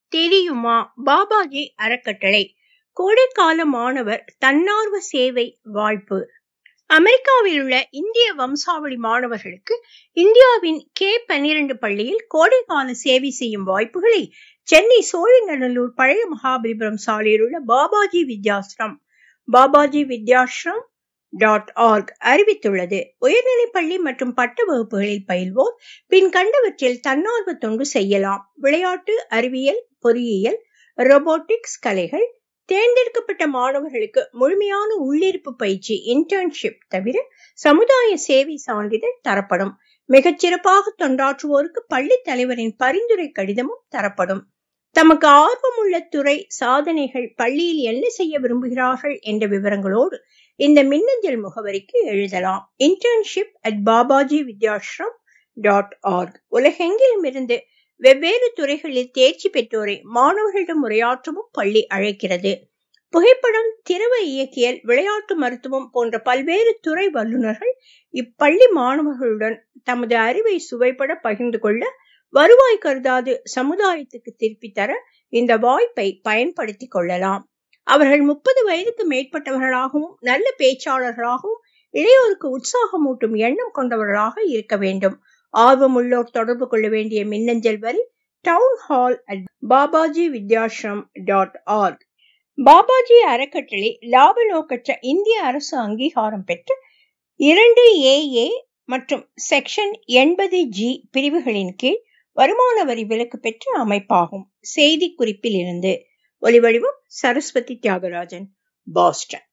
தெரியுமா பாபாஜி அறக்கட்டளை கோடைக்கால மாணவர் தன்னார்வ சேவை வாய்ப்பு அமெரிக்காவில் உள்ள இந்திய வம்சாவளி மாணவர்களுக்கு இந்தியாவின் கே பன்னிரண்டு பள்ளியில் கோடைக்கால சேவை செய்யும் வாய்ப்புகளை சென்னை சோழிங்கநல்லூர் பழைய மகாபலிபுரம் சாலையில் உள்ள பாபாஜி வித்யாஸ்ரம் பாபாஜி வித்யாஸ்ரம் டாட் ஆர்க் அறிவித்துள்ளது உயர்நிலைப் பள்ளி மற்றும் பட்ட வகுப்புகளில் பயில்வோர் பின் கண்டவற்றில் தன்னார்வ தொண்டு செய்யலாம் விளையாட்டு அறிவியல் பொறியியல் ரொபோட்டிக்ஸ் கலைகள் தேர்ந்தெடுக்கப்பட்ட மாணவர்களுக்கு முழுமையான உள்ளிருப்பு பயிற்சி இன்டர்ன்ஷிப் தவிர சமுதாய சேவை சான்றிதழ் தரப்படும் மிகச்சிறப்பாக தொண்டாற்றுவோருக்கு பள்ளி தலைவரின் பரிந்துரை கடிதமும் தரப்படும் தமக்கு ஆர்வமுள்ள துறை சாதனைகள் பள்ளியில் என்ன செய்ய விரும்புகிறார்கள் என்ற விவரங்களோடு இந்த மின்னஞ்சல் முகவரிக்கு எழுதலாம் internship at Babaji Vidyashram dot org உலகெங்கிலும் இருந்து வெவ்வேறு துறைகளில் தேர்ச்சி பெற்றோரை மாணவர்களிடம் உரையாற்றவும் பள்ளி அழைக்கிறது புகைப்படம் திரவ இயக்கியல் விளையாட்டு மருத்துவம் போன்ற பல்வேறு துறை வல்லுநர்கள் இப்பள்ளி மாணவர்களுடன் தமது அறிவை சுவைப்பட பகிர்ந்து கொள்ள வருவாய் கருதாது சமுதாயத்துக்கு திருப்பி தர இந்த வாய்ப்பை பயன்படுத்திக் கொள்ளலாம் அவர்கள் முப்பது வயதுக்கு மேற்பட்டவர்களாகவும் நல்ல பேச்சாளர்களாகவும் இளையோருக்கு உற்சாகமூட்டும் எண்ணம் கொண்டவர்களாக இருக்க வேண்டும் ஆர்வமுள்ளோர் தொடர்பு கொள்ள வேண்டிய மின்னஞ்சல் வரி town hall at Babaji Vidyashram dot org Babaji அறக்கட்டளை லாப நோக்கற்ற இந்திய அரசு அங்கீகாரம் பெற்ற இரண்டு ஏ மற்றும் செக்ஷன் எண்பது ஜி பிரிவுகளின் கீழ் வருமான வரி விலக்கு பெற்ற அமைப்பாகும் செய்தி குறிப்பில் இருந்து ஒலிவடிவம் சரஸ்வதி தியாகராஜன் பாஸ்டன்